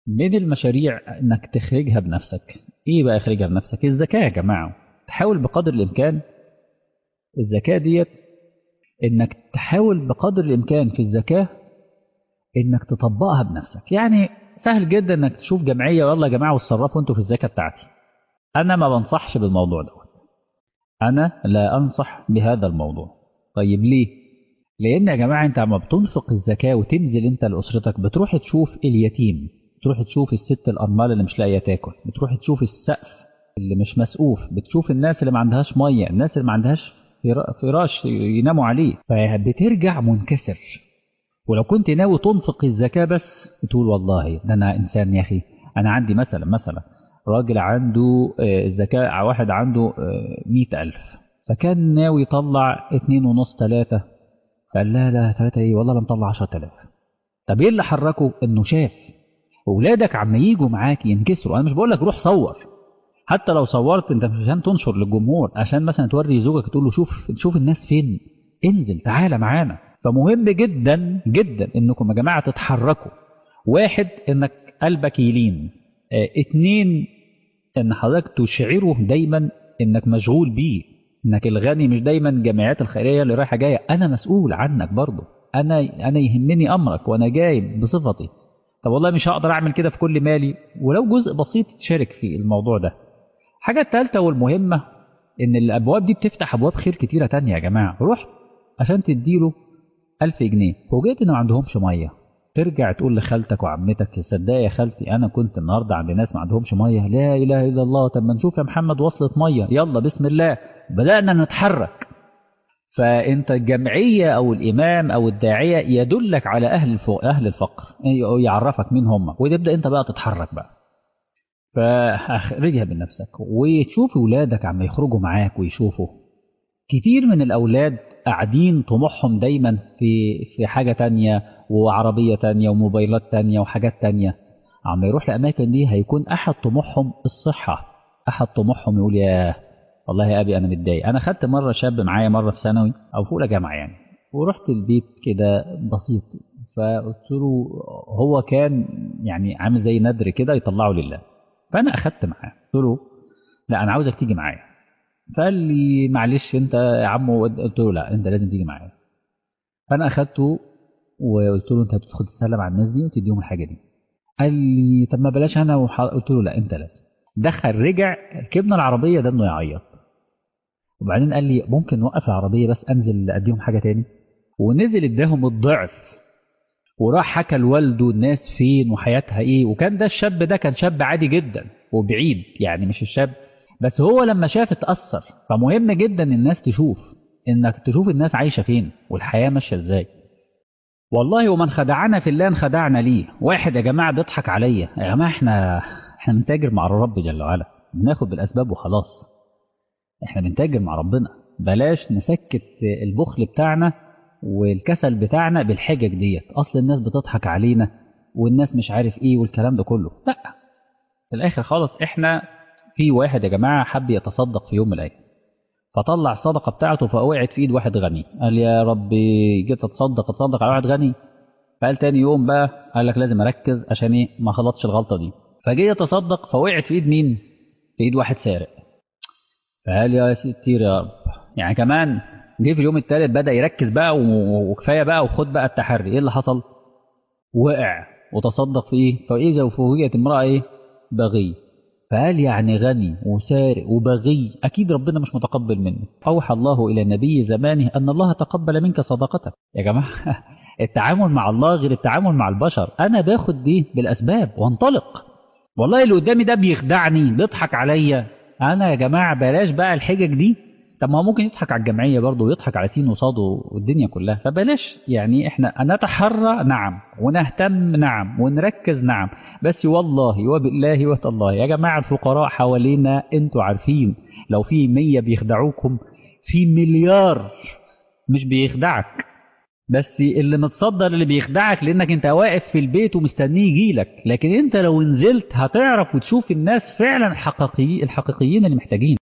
من المشاريع انك تخرجها بنفسك ايه بقى اخرجها بنفسك الزكاة يا جماعة تحاول بقدر الامكان الزكاة ديت انك تحاول بقدر الامكان في الزكاة انك تطبقها بنفسك يعني سهل جدا انك تشوف جمعية والله يا جماعة وتصرفوا انتوا في الزكاة بتاعتي انا ما بنصحش بالموضوع دوت انا لا انصح بهذا الموضوع طيب ليه لان يا جماعة انت عم بتنفق الزكاة وتنزل انت لاسرتك بتروح تشوف اليتيم بتروح تشوف الست الارملة اللي مش لاقية تاكل بتروح تشوف السقف اللي مش مسقوف بتشوف الناس اللي ما عندهاش مية الناس اللي ما عندهاش فراش يناموا عليه فبترجع منكسر ولو كنت ناوي تنفق الزكاة بس تقول والله ده أنا إنسان يا أخي أنا عندي مثلا مثلا راجل عنده الزكاة واحد عنده مئة ألف فكان ناوي يطلع اتنين ونص تلاتة فقال لا لا تلاتة ايه والله لا مطلع عشرة آلاف طب ايه اللي حركه انه شاف اولادك عم يجوا معاك ينكسروا انا مش بقول لك روح صور حتى لو صورت انت مش عشان تنشر للجمهور عشان مثلا توري زوجك تقول له شوف شوف الناس فين انزل تعالى معانا فمهم جدا جدا انكم يا جماعه تتحركوا واحد انك قلبك يلين اه اتنين ان حضرتك تشعره دايما انك مشغول بيه انك الغني مش دايما الجمعيات الخيريه اللي رايحه جايه انا مسؤول عنك برضه انا انا يهمني امرك وانا جاي بصفتي طب والله مش هقدر اعمل كده في كل مالي ولو جزء بسيط تشارك في الموضوع ده الحاجة الثالثة والمهمة إن الأبواب دي بتفتح أبواب خير كتيرة تانية يا جماعة رحت عشان تديله ألف جنيه فوجئت إن ما عندهمش مية ترجع تقول لخالتك وعمتك تصدقي يا خالتي أنا كنت النهاردة عند ناس ما عندهمش مية لا إله إلا الله طب ما نشوف يا محمد وصلت مية يلا بسم الله بدأنا نتحرك فأنت الجمعية أو الإمام أو الداعية يدلك على أهل أهل الفقر يعرفك مين هم وتبدأ أنت بقى تتحرك بقى فاخرجها من نفسك وتشوف ولادك عم يخرجوا معاك ويشوفوا كتير من الأولاد قاعدين طموحهم دايما في في حاجة تانية وعربية تانية وموبايلات تانية وحاجات تانية عم يروح الأماكن دي هيكون أحد طموحهم الصحة أحد طموحهم يقول يا والله يا أبي أنا متضايق أنا خدت مرة شاب معايا مرة في ثانوي أو في أولى جامعة يعني ورحت البيت كده بسيط فقلت له هو كان يعني عامل زي ندر كده يطلعه لله فانا اخدت معاه قلت له لا انا عاوزك تيجي معايا فقال لي معلش انت يا عم قلت له لا انت لازم تيجي معايا فانا اخدته وقلت له انت هتدخل تسلم على الناس دي وتديهم الحاجه دي قال لي طب ما بلاش انا وح... قلت له لا انت لازم دخل رجع ركبنا العربيه ده انه يعيط وبعدين قال لي ممكن نوقف العربيه بس انزل اديهم حاجه تاني ونزل اداهم الضعف وراح حكى لوالده الناس فين وحياتها ايه وكان ده الشاب ده كان شاب عادي جدا وبعيد يعني مش الشاب بس هو لما شاف اتأثر فمهم جدا الناس تشوف انك تشوف الناس عايشة فين والحياة ماشية ازاي والله ومن خدعنا في الله انخدعنا ليه واحد يا جماعة بيضحك عليا يا جماعة احنا احنا بنتاجر مع الرب جل وعلا بناخد بالاسباب وخلاص احنا بنتاجر مع ربنا بلاش نسكت البخل بتاعنا والكسل بتاعنا بالحجج ديت اصل الناس بتضحك علينا والناس مش عارف ايه والكلام ده كله لا في الاخر خالص احنا في واحد يا جماعه حب يتصدق في يوم من الايام فطلع الصدقه بتاعته فوقعت في ايد واحد غني قال يا ربي جيت اتصدق اتصدق على واحد غني فقال تاني يوم بقى قال لك لازم اركز عشان ايه ما خلطش الغلطه دي فجه يتصدق فوقعت في ايد مين في ايد واحد سارق فقال يا ستير يا رب يعني كمان جه في اليوم الثالث بدا يركز بقى وكفايه بقى وخد بقى التحري ايه اللي حصل وقع وتصدق في ايه فاذا وفوجئت امراه ايه بغي فقال يعني غني وسارق وبغي اكيد ربنا مش متقبل منه اوحى الله الى نبي زمانه ان الله تقبل منك صدقتك يا جماعه التعامل مع الله غير التعامل مع البشر انا باخد دي بالاسباب وانطلق والله اللي قدامي ده بيخدعني بيضحك عليا انا يا جماعه بلاش بقى الحجج دي طب ما هو ممكن يضحك على الجمعيه برضه ويضحك على سين وصاد والدنيا كلها فبلاش يعني احنا نتحرى نعم ونهتم نعم ونركز نعم بس والله وبالله وتالله يا جماعه الفقراء حوالينا انتوا عارفين لو في مية بيخدعوكم في مليار مش بيخدعك بس اللي متصدر اللي بيخدعك لانك انت واقف في البيت ومستنيه يجيلك لكن انت لو نزلت هتعرف وتشوف الناس فعلا الحقيقيين الحقيقيين اللي محتاجين